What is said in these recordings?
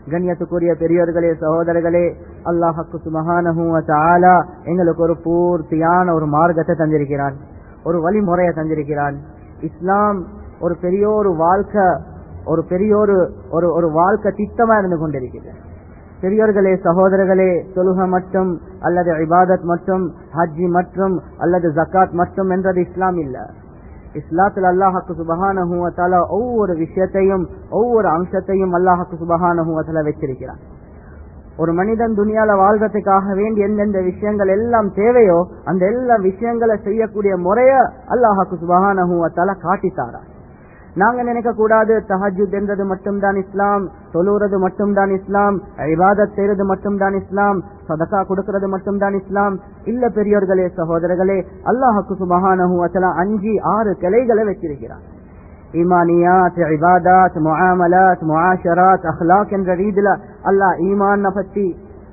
கண்ணியத்துக்குரிய பெரியோர்களே சகோதரர்களே அல்லாஹக்கு சுமகானஹு தாலா எங்களுக்கு ஒரு பூர்த்தியான ஒரு மார்க்கத்தை தந்திருக்கிறான் ஒரு வழிமுறையை தந்திருக்கிறான் இஸ்லாம் ஒரு பெரிய ஒரு வாழ்க்கை ஒரு பெரிய ஒரு ஒரு ஒரு வாழ்க்கை திட்டமா இருந்து கொண்டிருக்கிறது பெரியோர்களே சகோதரர்களே தொழுக மட்டும் அல்லது இபாதத் மட்டும் ஹஜ்ஜி மற்றும் அல்லது ஜக்காத் மட்டும் என்றது இஸ்லாம் இல்ல இஸ்லாத்தில் அல்லாஹாக்கு சுபகானஹூவத்தால ஒவ்வொரு விஷயத்தையும் ஒவ்வொரு அம்சத்தையும் அல்லாஹாக்கு சுபகானஹூவத்தால வச்சிருக்கிறான் ஒரு மனிதன் துணியால வாழ்றதுக்காக வேண்டி எந்தெந்த விஷயங்கள் எல்லாம் தேவையோ அந்த எல்லா விஷயங்களை செய்யக்கூடிய முறைய அல்லாஹாக்கு சுபகானஹூவத்தால காட்டித்தாரா நாங்க நினைக்க கூடாது தஹஜுத் என்றது மட்டும்தான் இஸ்லாம் தொழுறது மட்டும்தான் இஸ்லாம் இபாதத் செய்யறது மட்டும்தான் இஸ்லாம் சதக்கா கொடுக்கறது மட்டும்தான் இஸ்லாம் இல்ல பெரியோர்களே சகோதரர்களே அல்லாஹுக்கு சுபஹானஹு வதஆலா அஞ்சு ஆறு கிளைகளை வச்சிருக்கிறார் ஈமானியாத் இபாதாத் முஆமலாத் முஆஷராத் அஹ்லாக் என்ற ரீதியில அல்லாஹ் ஈமான் பத்தி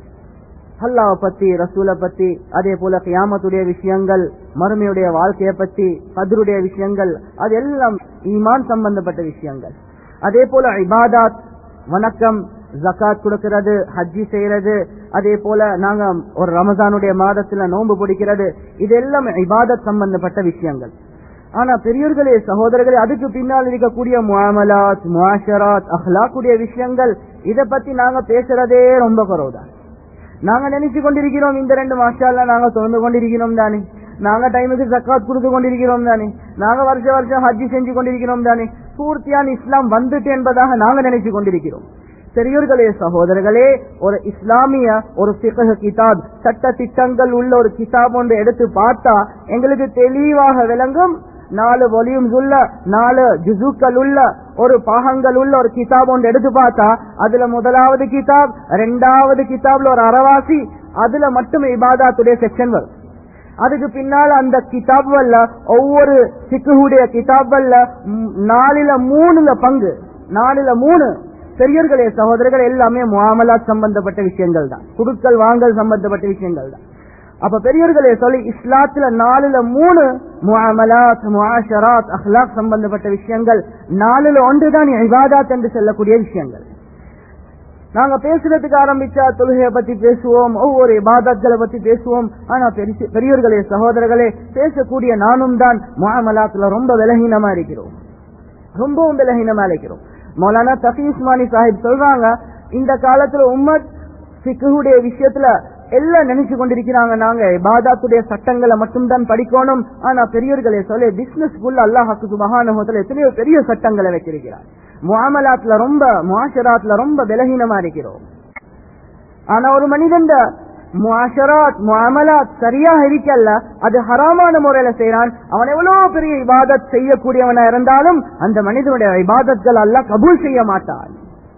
அல்லாவை பத்தி ரசூலை பத்தி அதே போல கியாமத்துடைய விஷயங்கள் மறுமையுடைய வாழ்க்கையை பத்தி கதருடைய விஷயங்கள் அது எல்லாம் ஈமான் சம்பந்தப்பட்ட விஷயங்கள் அதே போல இபாதாத் வணக்கம் ஜக்காத் கொடுக்கிறது ஹஜ்ஜி செய்யறது அதே போல நாங்க ஒரு ரமஜானுடைய மாதத்துல நோன்பு பிடிக்கிறது இதெல்லாம் இபாதத் சம்பந்தப்பட்ட விஷயங்கள் ஆனா பெரியோர்களே சகோதரர்களே அதுக்கு பின்னால் இருக்கக்கூடிய முஆமலாத் முஆஷராத் அஹ்லாக்குடைய விஷயங்கள் இத பத்தி நாங்க பேசுறதே ரொம்ப குறவுதான் நாங்க நினைச்சு கொண்டிருக்கிறோம் இந்த ரெண்டு மாஷால நாங்க தொடர்ந்து கொண்டிருக்கிறோம் தானே நாங்க டைமுக்கு ஜக்காத் கொடுத்து கொண்டிருக்கிறோம் தானே நாங்க வருஷ வருஷம் ஹஜ்ஜி செஞ்சு கொண்டிருக்கிறோம் தானே பூர்த்தியான இஸ்லாம் வந்துட்டு என்பதாக நாங்க நினைச்சு கொண்டிருக்கிறோம் பெரியோர்களே சகோதரர்களே ஒரு இஸ்லாமிய ஒரு சிகஹ கிதாப் சட்ட திட்டங்கள் உள்ள ஒரு கிதாப் ஒன்று எடுத்து பார்த்தா எங்களுக்கு தெளிவாக விளங்கும் நாலு வால்யூம்ஸ் உள்ள நாலு ஜுசுக்கள் உள்ள ஒரு பாகங்கள் உள்ள ஒரு கிதாப் ஒன்று எடுத்து பார்த்தா அதுல முதலாவது கிதாப் ரெண்டாவது கிதாப்ல ஒரு அறவாசி அதுல மட்டும் இபாதாத்துடைய செக்ஷன் வரும் அதுக்கு பின்னால் அந்த கிதாப்வல்ல ஒவ்வொரு சிக்குடைய கிதாப்வல்ல நாலுல மூணுல பங்கு நாலுல மூணு பெரியர்களே சகோதரர்கள் எல்லாமே முகாமலாத் சம்பந்தப்பட்ட விஷயங்கள் தான் குடுக்கல் வாங்கல் சம்பந்தப்பட்ட விஷயங்கள் தான் அப்ப பெரியவர்களே சொல்லி இஸ்லாத்துல நாலுல மூணு முஅமலாத் முஆஷராத் அஹ்லாக் சம்பந்தப்பட்ட விஷயங்கள் நாலுல ஒன்றுதான் இபாதாத் என்று சொல்லக்கூடிய விஷயங்கள் நாங்க பேசுறதுக்கு ஆரம்பிச்சா தொழுகையை பத்தி பேசுவோம் ஒவ்வொரு இபாதத்களை பத்தி பேசுவோம் ஆனா பெரியவர்களே சகோதரர்களே பேசக்கூடிய நானும் தான் முஅமலாத்துல ரொம்ப விலகீனமா இருக்கிறோம் ரொம்பவும் விலகீனமா இருக்கிறோம் மௌலானா தஃபி உஸ்மானி சாஹிப் சொல்றாங்க இந்த காலத்துல உம்மத் சிக்குடைய விஷயத்துல எல்லாம் நினைச்சு கொண்டிருக்கிறாங்க நாங்க இபாதாத்துடைய சட்டங்களை மட்டும்தான் படிக்கணும் ஆனா பெரியவர்களே சொல்ல பிசினஸ்க்குள்ள அல்லாஹாக்கு மகானகத்துல எத்தனையோ பெரிய சட்டங்களை வச்சிருக்கிறார் முகாமலாத்துல ரொம்ப முஆஷராத்ல ரொம்ப பலகீனமா இருக்கிறோம் ஆனா ஒரு மனிதன் முஆஷராத் முஅமலாத் சரியாக இருக்கல்ல அது ஹராமான முறையில செய்யறான் அவன் எவ்வளவு பெரிய இபாதத் செய்யக்கூடியவனா இருந்தாலும் அந்த மனிதனுடைய இபாதத்கள் அல்ல கபூல் செய்ய மாட்டான்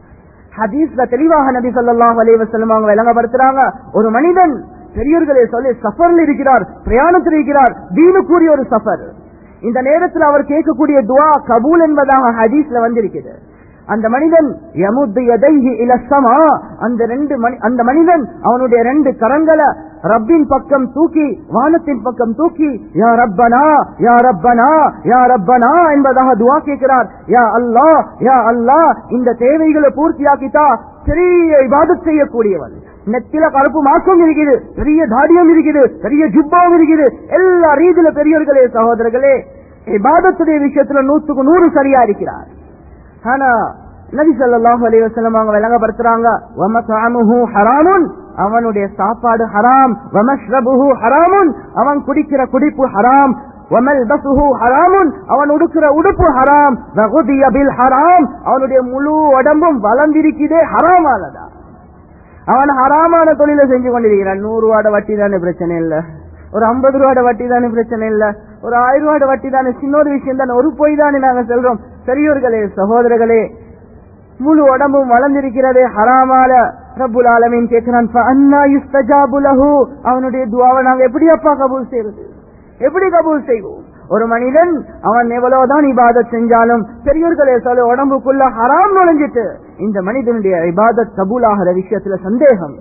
ஹதீஸ்ல தெளிவாக நபி சொல்லாஹ் அலைவசல்லம் அவங்க விளங்கப்படுத்துறாங்க ஒரு மனிதன் பெரியவர்களே சொல்லி சஃபர்ல இருக்கிறார் பிரயாணத்தில் இருக்கிறார் தீனுக்குரிய ஒரு சஃபர் இந்த நேரத்தில் அவர் கேட்கக்கூடிய துவா கபூல் என்பதாக ஹதீஸ்ல வந்திருக்கிறது அந்த மனிதன் யமுத்து எதைஹி இலசமா அந்த ரெண்டு மணி அந்த மனிதன் அவனுடைய ரெண்டு கரங்களை ரப்பின் பக்கம் தூக்கி வானத்தின் பக்கம் தூக்கி யா ரப்பனா யா ரப்பனா யா ரப்பனா என்பதாக துவா கேட்கிறார் யா அல்லாஹ் யா அல்லாஹ் இந்த தேவைகளை பூர்த்தியாக்கிட்டா பெரிய இபாதத் செய்யக்கூடியவன் நெத்தில கருப்பு மாசம் இருக்குது பெரிய தாடியம் இருக்குது பெரிய ஜுப்பாவும் இருக்குது எல்லா ரீதியில பெரியவர்களே சகோதரர்களே இபாதத்துடைய விஷயத்துல நூத்துக்கு நூறு சரியா இருக்கிறார் ஆனா நபி ஸல்லல்லாஹு அலைஹி வஸல்லம் அவங்க விளங்கப்படுத்துறாங்க வமத்அமுஹு ஹராமுன் அவனுடைய சாப்பாடு ஹராம் வமஷ்ரபுஹு ஹராமுன் அவன் குடிக்கிற குடிப்பு ஹராம் வமல்பசுஹு ஹராமுன் அவன் உடுக்கிற உடுப்பு ஹராம் வகுதிய பில் ஹராம் அவனுடைய முழு உடம்பும் வளர்ந்திருக்கிறதே ஹராமானதா அவன் ஹராமான தொழிலை செஞ்சு கொண்டிருக்கிறான் நூறு ரூபாட வட்டி தானே பிரச்சனை இல்ல ஒரு ஐம்பது ரூபாட வட்டி தானே பிரச்சனை இல்ல ஒரு ஆயிரம் ரூபாட வட்டி தானே சின்ன ஒரு விஷயம் தானே ஒரு பொய் தானே நாங்க சொல்றோம் பெரியோர்களே சகோதரர்களே முழு உடம்பும் வளர்ந்திருக்கிறதே ஹராமால ரப்புல் ஆலமீன் கேட்கிறான் "ஃபஅன்னா யுஸ்தஜாபு லஹு?" அவனுடைய துவாவை நாங்க எப்படி அப்பா கபூல் செய்வது எப்படி கபூல் செய்வோம் ஒரு மனிதன் அவன் எவ்வளவுதான் இபாதத் செஞ்சாலும் பெரியோர்களே சொல்ல உடம்புக்குள்ள ஹராம் நுழைஞ்சிட்டு இந்த மனிதனுடைய இபாதத் கபூல் ஆகிற விஷயத்துல சந்தேகம்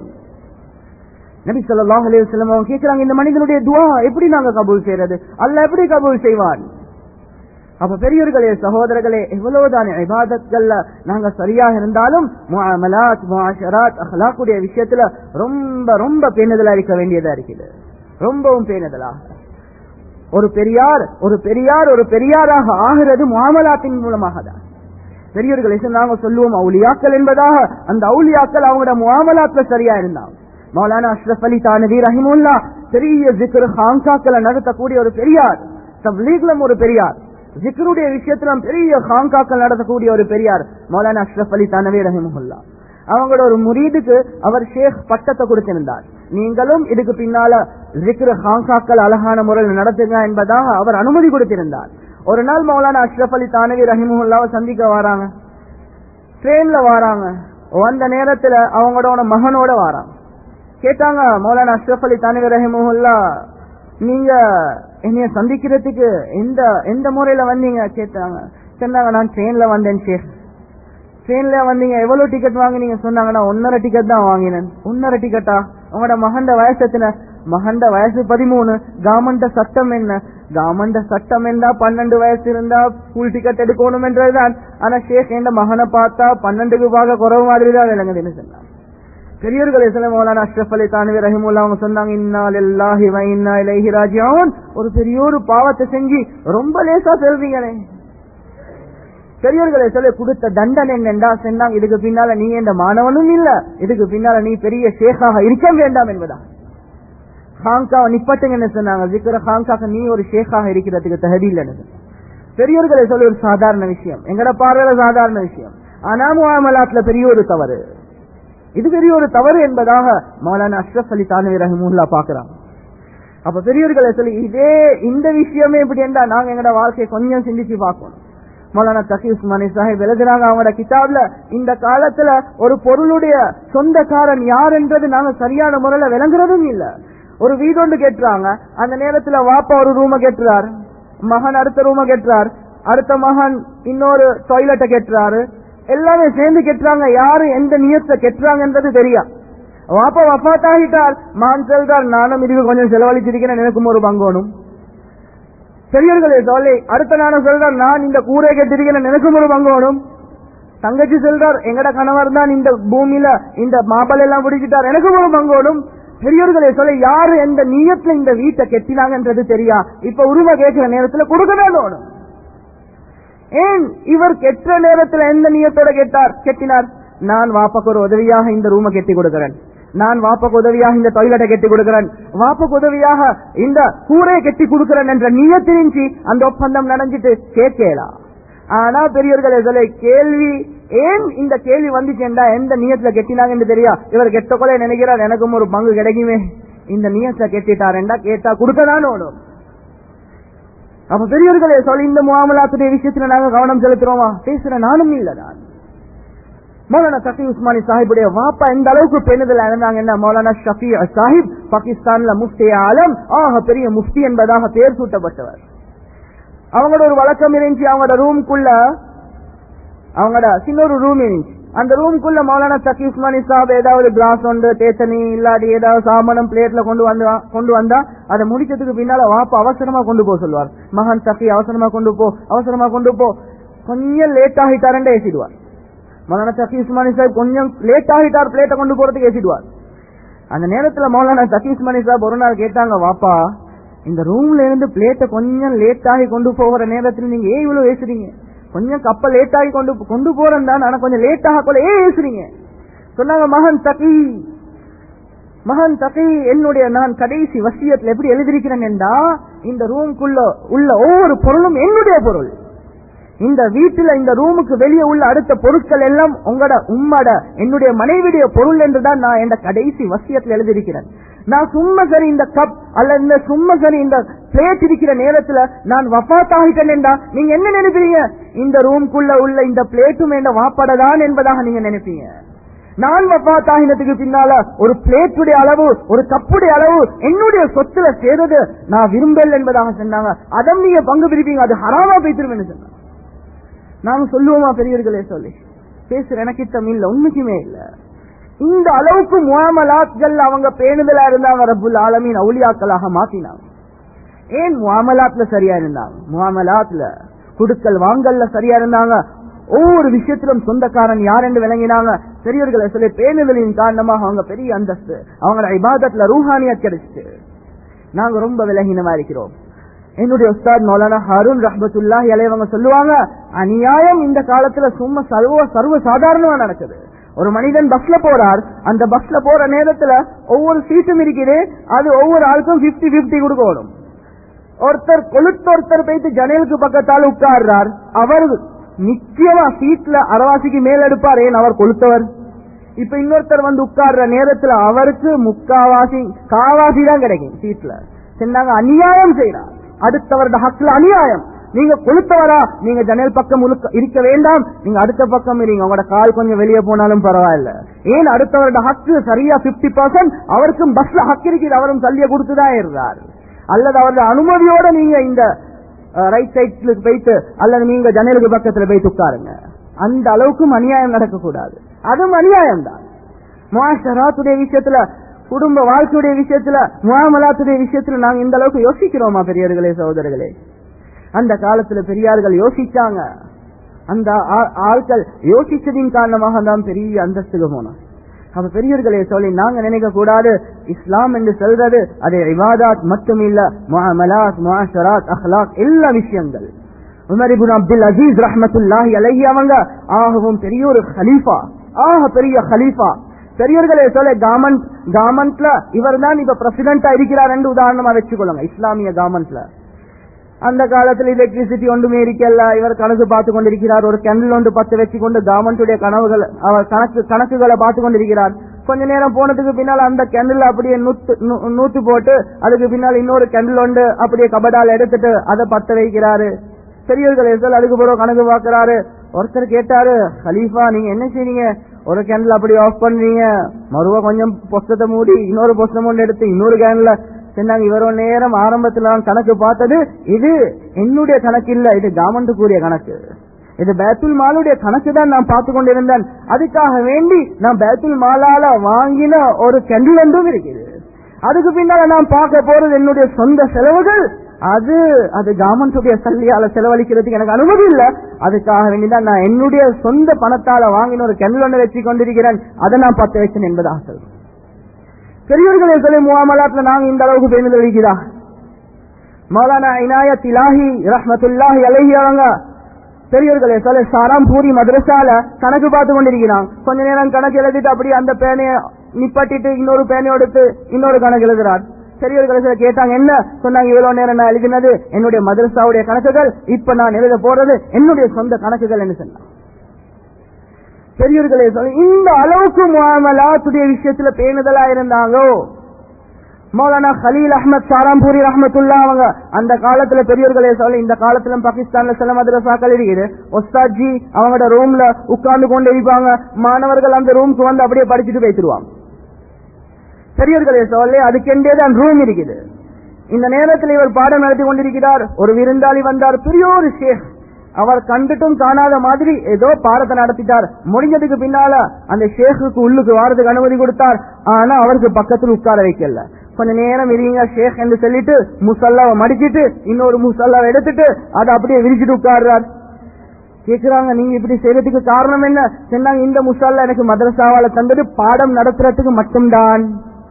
நபி ஸல்லல்லாஹு அலைஹி வஸல்லம் அவங்க கேக்குறாங்க இந்த மனிதனுடைய துவா எப்படி நாங்க கபூல் செய்யறது அல்லாஹ் எப்படி கபூல் செய்வான் அப்ப பெரியவர்களே சகோதரர்களே எவ்வளவுதான் இபாதத்கள்ல நாங்க சரியாக இருந்தாலும் முஅமலாத் முஆஷராத் அஹ்லாக்குடைய விஷயத்துல ரொம்ப ரொம்ப பேணுதலா இருக்க வேண்டியதா இருக்குது ரொம்பவும் பேணுதலாக ஒரு பெரியார் ஒரு பெரியார் ஒரு பெரியாராக ஆகிறது முஆமலாத்தின் மூலமாக தான் பெரியவர்கள் நாங்க சொல்லுவோம் அவுலியாக்கள் என்பதாக அந்த அவுலியாக்கள் அவங்களோட முஆமலாத்துல சரியா இருந்தாங்க மௌலானா அஷ்ரஃப் அலி தானவி ரஹிமுல்லா பெரிய ஜிக்ரு ஹாங்காக்களை நடத்தக்கூடிய ஒரு பெரியார் தப்லீக்லம் ஒரு பெரியார் ஜிக்ருடைய விஷயத்துல பெரிய ஹாங்காக்கள் நடத்தக்கூடிய ஒரு பெரியார் மௌலானா அஷ்ரஃப் அலி தானவி ரஹிமுல்லா அவங்களோட ஒரு முரீதுக்கு அவர் ஷேக் பட்டத்தை கொடுத்திருந்தார் நீங்களும் இதுக்கு பின்னால ஜிக்ரு ஹாங்காக்கள் அழகான முறையில் நடத்துங்க என்பதாக அவர் அனுமதி கொடுத்திருந்தார் ஒரு நாள் மௌலானா அஷ்ரஃப் அலி தானவி ரஹிமுல்லாவை சந்திக்க வராங்க ட்ரெயின்ல வராங்க வந்த நேரத்துல அவங்களோட மகனோட வராங்க கேட்டாங்க மௌலானா அஷ்ரஃப் அலி தானவி ரஹிமுல்லா நீங்க என்னைய சந்திக்கிறதுக்கு எந்த எந்த முறையில வந்தீங்க கேட்டாங்க சொன்னாங்க நான் ட்ரெயின்ல வந்தேன் ஷேக் ட்ரெயின்ல வந்தீங்க எவ்வளவு டிக்கெட் வாங்கினீங்க சொன்னாங்கன்னா ஒன்னரை டிக்கெட் தான் வாங்கினேன் ஒன்னரை டிக்கெட்டா உங்களோட மகண்ட வயசு எத்தனை மகண்ட வயசு பதிமூணு கவர்மெண்ட் சட்டம் என்ன கவர்மெண்ட் சட்டம் இருந்தா பன்னெண்டு வயசு இருந்தா ஃபுல் டிக்கெட் எடுக்கணும் என்றதுதான் ஆனா ஷேக் என்ற மகனை பார்த்தா பன்னெண்டுக்கு பார்க்க குறவு மாதிரி தான் விளங்குதுன்னு சொன்னாங்க பெரியவர்கள் இஸ்லாம் மௌலானா அஷ்ரஃப் அலி தானவி ரஹிமுல்லா அவங்க சொன்னாங்க இன்னா லில்லாஹி வ இன்னா இலைஹி ராஜிஊன் ஒரு பெரிய ஒரு பாவத்தை செஞ்சு ரொம்ப லேசா சொல்றீங்களே பெரியவர்களை சொல்ல கொடுத்த தண்டனை என்னண்டா சொன்னாங்க இதுக்கு பின்னால நீ என்ற மாணவனும் இல்ல இதுக்கு பின்னால நீ பெரிய ஷேக்காக இருக்க வேண்டாம் என்பதா ஹாங்காவை நிப்பட்டுங்கன்னு சொன்னாங்க ஜிக்கிற ஹாங்காக நீ ஒரு ஷேக்காக இருக்கிறதுக்கு தகுதி இல்லைன்னு பெரியவர்களை சொல்ல ஒரு சாதாரண விஷயம் எங்கட பார்வையில சாதாரண விஷயம் ஆனா முகாமலாத்துல பெரிய ஒரு தவறு இது பெரிய ஒரு தவறு என்பதாக மௌலானா அஷ்ரஃப் அலி தானவி ரஹிமுல்லா பாக்குறாங்க அப்ப பெரியவர்களை சொல்லி இதே இந்த விஷயமே இப்படி என்றா நாங்க எங்கட வாழ்க்கையை கொஞ்சம் சிந்திச்சு பார்க்கணும் மௌலானா தகி உஸ்மானி சாஹிப் எழுதுறாங்க அவங்களோட கிதாப்ல இந்த காலத்துல ஒரு பொருளுடைய சொந்தக்காரன் யார் என்றது நாங்க சரியான முறையில விளங்குறதும் இல்ல ஒரு வீடொண்டு கேட்டுறாங்க அந்த நேரத்துல வாப்பா ஒரு ரூம கேட்டுறாரு மகன் அடுத்த ரூம கேட்டுறார் அடுத்த மகன் இன்னொரு டாய்லெட்டை கேட்டுறாரு எல்லாமே சேர்ந்து கெட்டுறாங்க யாரு எந்த நியத்தை கெட்டுறாங்கன்றது தெரியா வாப்பா வஃத்தாகிட்டார் மான் செல்றார் நானும் இதுக்கு கொஞ்சம் செலவழிச்சிருக்கிறேன் எனக்கும் ஒரு பங்கோனும் பெரியவர்களே சொல்லி அடுத்த நானும் சொல்றார் நான் இந்த கூரை கட்டிருக்கிறேன் எனக்கும் ஒரு பங்கோனும் தங்கச்சி செல்றார் எங்கட கணவர் தான் இந்த பூமியில இந்த மாப்பல் எல்லாம் பிடிச்சிட்டார் எனக்கும் ஒரு பங்கோனும் பெரியவர்களே சொல்ல யாரு எந்த நீயத்துல இந்த வீட்டை கெட்டினாங்கன்றது தெரியா இப்ப உரிமை கேட்கிற நேரத்துல கொடுக்கதான் தோணும் ஏன் இவர் கெட்ட நேரத்துல எந்த நியத்தோட கேட்டார் கெட்டினார் நான் வாப்பாக்கு ஒரு உதவியாக இந்த ரூமை கெட்டி கொடுக்கிறேன் நான் வாப்பாக்கு உதவியாக இந்த டாய்லெட்டை கெட்டி கொடுக்கிறேன் வாப்பாக்கு உதவியாக இந்த கூரையை கெட்டி கொடுக்கிறேன் என்ற நியத்தினின்றி அந்த ஒப்பந்தம் நடந்துட்டு கேட்கலாம் ஆனா பெரியவர்கள் இதில் கேள்வி ஏன் இந்த கேள்வி வந்துச்சேன்டா எந்த நியத்துல கெட்டினாங்கன்னு தெரியா இவர் கெட்ட கொலை நினைக்கிறார் எனக்கும் ஒரு பங்கு கிடைக்குமே இந்த நியத்தை கெட்டிட்டாருண்டா கேட்டா கொடுக்கதான் ஓடும் அப்ப பெரியவர்களே சொல்லி இந்த முகாமலாத்துடைய விஷயத்துல நாங்க கவனம் செலுத்துறோமா பேசுற நானும் இல்ல நான் மௌலானா சஃபி உஸ்மானி சாஹிபுடைய வாப்பா எந்த அளவுக்கு பெண்ணுதல் இருந்தாங்கன்னா மௌலானா ஷஃபி சாஹிப் பாகிஸ்தான்ல முஃப்தி ஆலம் ஆக பெரிய முஃப்தி என்பதாக பெயர் சூட்டப்பட்டவர் அவங்களோட ஒரு வழக்கம் இருந்துச்சு அவங்களோட ரூம்குள்ள அவங்களோட சின்ன ஒரு ரூம் இருந்துச்சு அந்த ரூம்குள்ள மௌலானா சக்கி உஸ்மானி சாப் ஏதாவது கிளாஸ் ஒன்று தேத்தனி இல்லாட்டி ஏதாவது சாமானம் பிளேட்ல கொண்டு வந்து கொண்டு வந்தா அதை முடிச்சதுக்கு பின்னால வாப்பா அவசரமா கொண்டு போக சொல்லுவார் மகன் சக்கி அவசரமா கொண்டு போ அவசரமா கொண்டு போ கொஞ்சம் லேட் ஆகிட்டாருன்னு ஏசிடுவார் மௌலானா சக்கி உஸ்மானி சாஹிப் கொஞ்சம் லேட் ஆகிட்டார் பிளேட்டை கொண்டு போறதுக்கு ஏசிடுவார் அந்த நேரத்துல மௌலானா சக்கி உஸ்மானி சாப் ஒரு நாள் கேட்டாங்க வாப்பா இந்த ரூம்ல இருந்து பிளேட்டை கொஞ்சம் லேட் ஆகி கொண்டு போகிற நேரத்துல நீங்க ஏன் இவ்வளவு ஏசுறீங்க கொஞ்சம் கப்ப லேட் ஆகி கொண்டு கொண்டு போறேன் தான் ஆனா கொஞ்சம் லேட் ஆக போல ஏன் ஏசுறீங்க சொன்னாங்க மகன் தகி மகன் தகை என்னுடைய நான் கடைசி வசியத்துல எப்படி எழுதியிருக்கிறேன் என்றா இந்த ரூம்குள்ள உள்ள ஒவ்வொரு பொருளும் என்னுடைய பொருள் இந்த வீட்டுல இந்த ரூமுக்கு வெளியே உள்ள அடுத்த பொருட்கள் எல்லாம் உங்களோட உம்மட என்னுடைய மனைவியுடைய பொருள் என்றுதான் நான் இந்த கடைசி வசியத்தில் எழுதியிருக்கிறேன் நான் சும்மா சரி இந்த கப் அல்ல இந்த சும்மா சரி இந்த பிளேட் இருக்கிற நேரத்துல நான் வஃத் ஆகிட்டேன் என்றா நீங்க என்ன நினைப்பீங்க இந்த ரூம்குள்ள உள்ள இந்த பிளேட்டும் என்ற வாப்படதான் என்பதாக நீங்க நினைப்பீங்க நான் வஃத் ஆகினத்துக்கு பின்னால ஒரு பிளேட்டுடைய அளவு ஒரு கப்புடைய அளவு என்னுடைய சொத்துல சேருது நான் விரும்பல் என்பதாக சொன்னாங்க அதம் நீங்க பங்கு பிரிப்பீங்க அது ஹராமா பேசிருவேன்னு சொன்னாங்க நாம சொல்லுவோமா பெரியவர்களே சொல்லி பேசுற எனக்கு இத்தம் இல்ல உண்மைக்குமே இல்ல இந்த அளவுக்கு முவாமலாத்கள் அவங்க பேணுதலா இருந்தாங்க ரப்புல் ஆலமீன் அவுலியாக்களாக மாத்தினாங்க ஏன் முவாமலாத்ல சரியா இருந்தாங்க முவாமலாத்ல குடுக்கல் வாங்கல்ல சரியா இருந்தாங்க ஒவ்வொரு விஷயத்திலும் சொந்தக்காரன் யார் என்று விளங்கினாங்க பெரியவர்களை சொல்லி பேணுதலின் காரணமாக அவங்க பெரிய அந்தஸ்து அவங்களோட இபாதத்துல ரூஹானியா கிடைச்சு நாங்க ரொம்ப விலகினமா இருக்கிறோம் என்னுடைய உஸ்தாத் மௌலானா ஹாரூன் ரஹமத்துல்லாஹி அலைவங்க சொல்லுவாங்க அநியாயம் இந்த காலத்துல சும்மா சர்வ சர்வ சாதாரணமா நடக்குது ஒரு மனிதன் பஸ்ல போறார் அந்த பஸ்ல போற நேரத்துல ஒவ்வொரு சீட்டும் இருக்குது அது ஒவ்வொரு ஆளுக்கும் 50 50 கொடுக்கணும் ஒருத்தர் கொளுத்த ஒருத்தர் போயிட்டு ஜன்னலுக்கு பக்கத்தால் உட்கார்றார் அவர் நிச்சயமா சீட்ல அரவாசிக்கு மேல் எடுப்பார் ஏன் அவர் கொளுத்தவர் இப்ப இன்னொருத்தர் வந்து உட்கார்ற நேரத்துல அவருக்கு முக்காவாசி காவாசி தான் கிடைக்கும் சீட்ல சொன்னாங்க அநியாயம் செய்யறார் அடுத்தவரோட ஹக்ல அநியாயம் நீங்க கொளுத்தவரா நீங்க ஜன்னல் பக்கம் உழுக்க- இருக்க வேண்டாம் நீங்க அடுத்த பக்கம் இருங்க உங்களோட கால் கொஞ்சம் வெளியே போனாலும் பரவாயில்ல ஏன் அடுத்தவரோட ஹக்கு சரியா 50% பர்சன்ட் அவருக்கும் பஸ்ல ஹக் இருக்குது அவரும் சல்லிய கொடுத்துதான் இருந்தார் அல்லது அவரோட அனுமதியோட நீங்க இந்த ரைட் சைட்லுக்கு போயிட்டு அல்லது நீங்க ஜன்னலுக்கு பக்கத்துல போயிட்டு உட்காருங்க அந்த அளவுக்கும் அநியாயம் நடக்கக்கூடாது அதுவும் அநியாயம் தான் முஆஷராத்துடைய விஷயத்துல குடும்ப வாழ்க்கையுடைய விஷயத்துல முகாமலாத்துடைய விஷயத்துல நாங்க இந்த அளவுக்கு யோசிக்கிறோமா பெரியவர்களே சகோதரர்களே அந்த காலத்துல பெரியார்கள் யோசிச்சாங்க அந்த ஆ- ஆட்கள் யோசிச்சதின் காரணமாக தான் பெரிய அந்தஸ்துக்கு போனோம் அப்ப பெரியவர்களே சொல்லி நாங்க நினைக்க கூடாது இஸ்லாம் என்று சொல்றது அது இபாதாத் மட்டும் இல்ல முஅமலாத் முஆஷராத் அஹ்லாக் எல்லா விஷயங்கள் உமர் இப்னு அப்துல் அஜீஸ் ரஹ்மத்துல்லாஹி அலைஹி அவங்க ஆகவும் பெரிய ஒரு ஹலீஃபா ஆக பெரிய ஹலீஃபா பெரியவர்களே சொல்ல கவர்மெண்ட் கவர்மெண்ட்ல இவர் தான் இப்ப பிரசிடண்டா இருக்கிறார் என்று உதாரணமா வச்சுக்கொள்ளுங்க இஸ்லாமிய கவர்மெண்ட்ல அந்த காலத்துல எலக்ட்ரிசிட்டி ஒன்றுமே இருக்கல இவர் கணக்கு பார்த்து கொண்டிருக்கிறார் ஒரு கேண்டில் ஒன்று பத்து வச்சு கொண்டு கவர்மெண்டுடைய கனவுகள் அவர் கணக்கு கணக்குகளை பார்த்து கொண்டிருக்கிறார் கொஞ்ச நேரம் போனதுக்கு பின்னால் அந்த கேண்டில் அப்படியே நூத்து நூ- நூத்து போட்டு அதுக்கு பின்னால் இன்னொரு கேண்டில் ஒன்று அப்படியே கபடால் எடுத்துட்டு அதை பத்த வைக்கிறாரு பெரியவர்கள் எசல் அதுக்கு பிறகு கணக்கு பார்க்கறாரு ஒருத்தர் கேட்டாரு ஹலீஃபா நீங்க என்ன செய்றீங்க ஒரு கேண்டில் அப்படி ஆஃப் பண்றீங்க மறுவா கொஞ்சம் பொஸ்தத்தை மூடி இன்னொரு பொஸ்தம் ஒன்று எடுத்து இன்னொரு கேண்டில் சொன்னாங்க இவரோ நேரம் ஆரம்பத்துல நான் கணக்கு பார்த்தது இது என்னுடைய கணக்கு இல்ல இது கவர்மெண்ட்டுக்குரிய கணக்கு இது பேத்துல் மாலுடைய கணக்கு தான் நான் பார்த்து கொண்டிருந்தேன் அதுக்காக வேண்டி நான் பேத்துல் மாலால வாங்கின ஒரு கெண்டில் ஒன்றும் இருக்குது அதுக்கு பின்னால நான் பார்க்க போறது என்னுடைய சொந்த செலவுகள் அது அது கவர்மெண்ட்டுடைய சல்லியால செலவழிக்கிறதுக்கு எனக்கு அனுமதி இல்ல அதுக்காக வேண்டிதான் நான் என்னுடைய சொந்த பணத்தால வாங்கின ஒரு கெண்டில் ஒன்று வச்சு கொண்டிருக்கிறேன் அதை நான் பத்து வச்சேன் என்பதாக சொல்றேன் பெரியவர்களே சொல்லி முகாமலாத்துல நாங்க இந்த அளவுக்கு பேணுதல் இருக்கிறா மௌலானா இனாயத் இலாஹி ரஹ்மத்துல்லாஹி அலைஹி அவங்க பெரியவர்களே சொல்ல சாராம்பூரி மദ്രസാல கணக்கு பார்த்து கொண்டிருக்கிறான் கொஞ்ச நேரம் கணக்கு எழுதிட்டு அப்படியே அந்த பேனைய நிப்பாட்டிட்டு இன்னொரு பேனையை எடுத்து இன்னொரு கணக்கு எழுதுறார் பெரியவர்களை சில கேட்டாங்க என்ன சொன்னாங்க இவ்வளவு நேரம் நான் எழுதினது என்னுடைய மதரசாவுடைய கணக்குகள் இப்ப நான் எழுத போறது என்னுடைய சொந்த கணக்குகள் என்று சொன்னான் பெரியவர்களே சொல்ல இந்த அளவுக்கு முஆமலாத்துடைய விஷயத்துல பேணுதலா இருந்தாங்கோ மௌலானா கலீல் அஹ்மத் சாராம்பூரி ரஹமத்துல்லா அவங்க அந்த காலத்துல பெரியவர்களே சொல்ல இந்த காலத்துல பாகிஸ்தான்ல சில மதரசாக்கள் இருக்குது ஒஸ்தாஜி அவங்களோட ரூம்ல உட்கார்ந்து கொண்டு இருப்பாங்க மாணவர்கள் அந்த ரூம்க்கு வந்து அப்படியே படிச்சுட்டு போய்த்துருவாங்க பெரியவர்களே சொல்ல அதுக்கெண்டே தான் ரூம் இருக்குது இந்த நேரத்தில் இவர் பாடம் நடத்தி கொண்டிருக்கிறார் ஒரு விருந்தாளி வந்தார் பெரிய ஒரு ஷேக் அவர் கண்டுட்டும் காணாத மாதிரி ஏதோ பாடத்தை நடத்திட்டார் முடிஞ்சதுக்கு பின்னால அந்த ஷேக்குக்கு உள்ளுக்கு வாரதுக்கு அனுமதி கொடுத்தார் ஆனா அவருக்கு பக்கத்தில் உட்கார வைக்கல கொஞ்ச நேரம் இருங்க ஷேக் என்று சொல்லிட்டு முசல்லாவை மடிச்சிட்டு இன்னொரு முசல்லாவை எடுத்துட்டு அதை அப்படியே விரிச்சிட்டு உட்கார்றார் கேக்குறாங்க நீங்க இப்படி செய்யறதுக்கு காரணம் என்ன சொன்னாங்க இந்த முசல்லா எனக்கு மதரசாவால தந்தது பாடம் நடத்துறதுக்கு மட்டும்தான்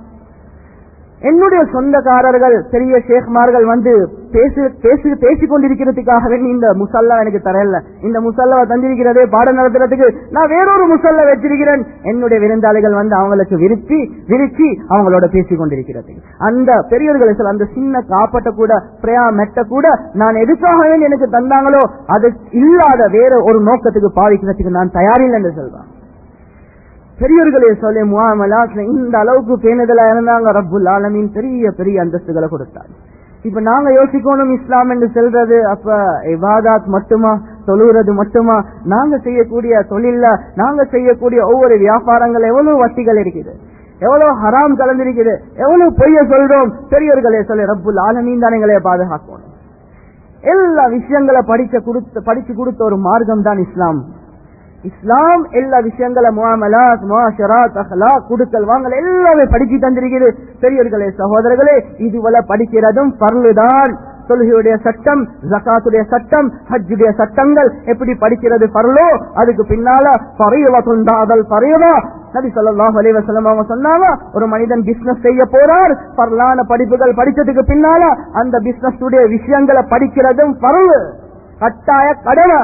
என்னுடைய சொந்தக்காரர்கள் பெரிய ஷேக்மார்கள் வந்து பேசி பேசி பேசிக் கொண்டிருக்கிறதுக்காக வேண்டி இந்த முசல்லா எனக்கு தரல இந்த முசல்லாவை தந்திருக்கிறதே பாடம் நடத்துறதுக்கு நான் வேறொரு முசல்லா வச்சிருக்கிறேன் என்னுடைய விருந்தாளிகள் வந்து அவங்களுக்கு விரிச்சி விரிச்சி அவங்களோட பேசிக் கொண்டிருக்கிறது அந்த பெரியவர்களை சொல்ல அந்த சின்ன காப்பட்ட கூட பிரயா மெட்ட கூட நான் எதுக்காக வேண்டி எனக்கு தந்தாங்களோ அது இல்லாத வேற ஒரு நோக்கத்துக்கு பாவிக்கிறதுக்கு நான் தயாரில்லை என்று சொல்றேன் பெரியவர்களே சொல்லி முகாமலாத்துல இந்த அளவுக்கு பேணுதலா இருந்தாங்க ரப்புல் ஆலமீன் பெரிய பெரிய அந்தஸ்துகளை கொடுத்தாங்க இப்ப நாங்க யோசிக்கணும் இஸ்லாம் என்று சொல்றது அப்ப இபாதாத் மட்டுமா தொழுகிறது மட்டுமா நாங்க செய்யக்கூடிய தொழில்ல நாங்க செய்யக்கூடிய ஒவ்வொரு வியாபாரங்கள் எவ்வளவு வட்டிகள் இருக்குது எவ்வளவு ஹராம் கலந்திருக்குது எவ்வளவு பொய்ய சொல்றோம் பெரியவர்களே சொல்லி ரப்புல் ஆலமீன் தான் எங்களை பாதுகாக்கணும் எல்லா விஷயங்களை படிச்ச கொடுத்த படிச்சு கொடுத்த ஒரு மார்க்கம் தான் இஸ்லாம் இஸ்லாம் எல்லா விஷயங்களை முகாமலாத் முஆஷராத் அஹ்லாக் குடுக்கல் வாங்கல் எல்லாமே படிச்சு தந்திருக்கிறது பெரியவர்களே சகோதரர்களே இதுவரை படிக்கிறதும் பர்லுதான் தொழுகையுடைய சட்டம் ஜகாத்துடைய சட்டம் ஹஜ்ஜுடைய சட்டங்கள் எப்படி படிக்கிறது பரலோ அதுக்கு பின்னால பறையவா தொண்டாதல் பறையவா நபி ஸல்லல்லாஹு அலைஹி வஸல்லம் அவங்க சொன்னாங்க ஒரு மனிதன் பிசினஸ் செய்ய போறார் பரலான படிப்புகள் படிச்சதுக்கு பின்னால அந்த பிசினஸ் உடைய விஷயங்களை படிக்கிறதும் பரவு கட்டாய கடமை